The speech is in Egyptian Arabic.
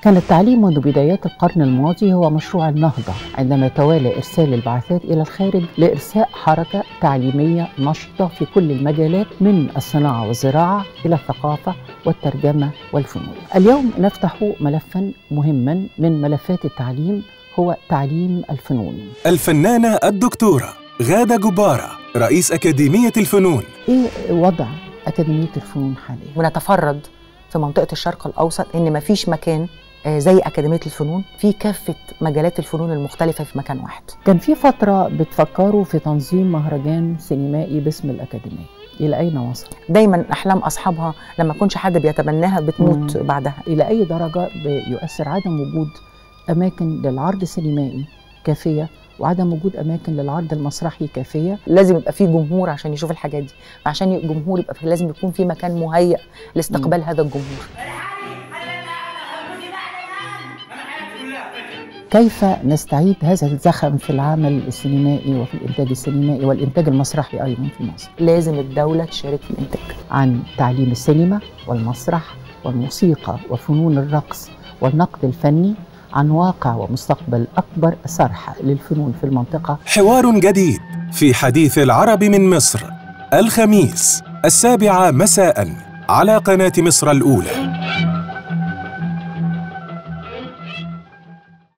كان التعليم منذ بدايات القرن الماضي هو مشروع النهضة عندما توالى إرسال البعثات إلى الخارج لإرساء حركة تعليمية نشطة في كل المجالات من الصناعة والزراعة إلى الثقافة والترجمة والفنون اليوم نفتح ملفا مهما من ملفات التعليم هو تعليم الفنون الفنانة الدكتورة غادة جبارة رئيس أكاديمية الفنون إيه وضع أكاديمية الفنون حاليا؟ ونتفرد في منطقة الشرق الأوسط إن مفيش مكان آه، زي أكاديمية الفنون في كافة مجالات الفنون المختلفة في مكان واحد كان في فترة بتفكروا في تنظيم مهرجان سينمائي باسم الأكاديمية إلى أين وصل؟ دايما أحلام أصحابها لما يكونش حد بيتبناها بتموت مم. بعدها إلى أي درجة بيؤثر عدم وجود أماكن للعرض السينمائي كافية وعدم وجود أماكن للعرض المسرحي كافية لازم يبقى في جمهور عشان يشوف الحاجات دي عشان الجمهور يبقى في لازم يكون في مكان مهيأ لاستقبال هذا الجمهور كيف نستعيد هذا الزخم في العمل السينمائي وفي الإنتاج السينمائي والإنتاج المسرحي أيضا في مصر لازم الدولة تشارك في الإنتاج عن تعليم السينما والمسرح والموسيقى وفنون الرقص والنقد الفني عن واقع ومستقبل أكبر صرح للفنون في المنطقة حوار جديد في حديث العرب من مصر الخميس السابعة مساء على قناة مصر الأولى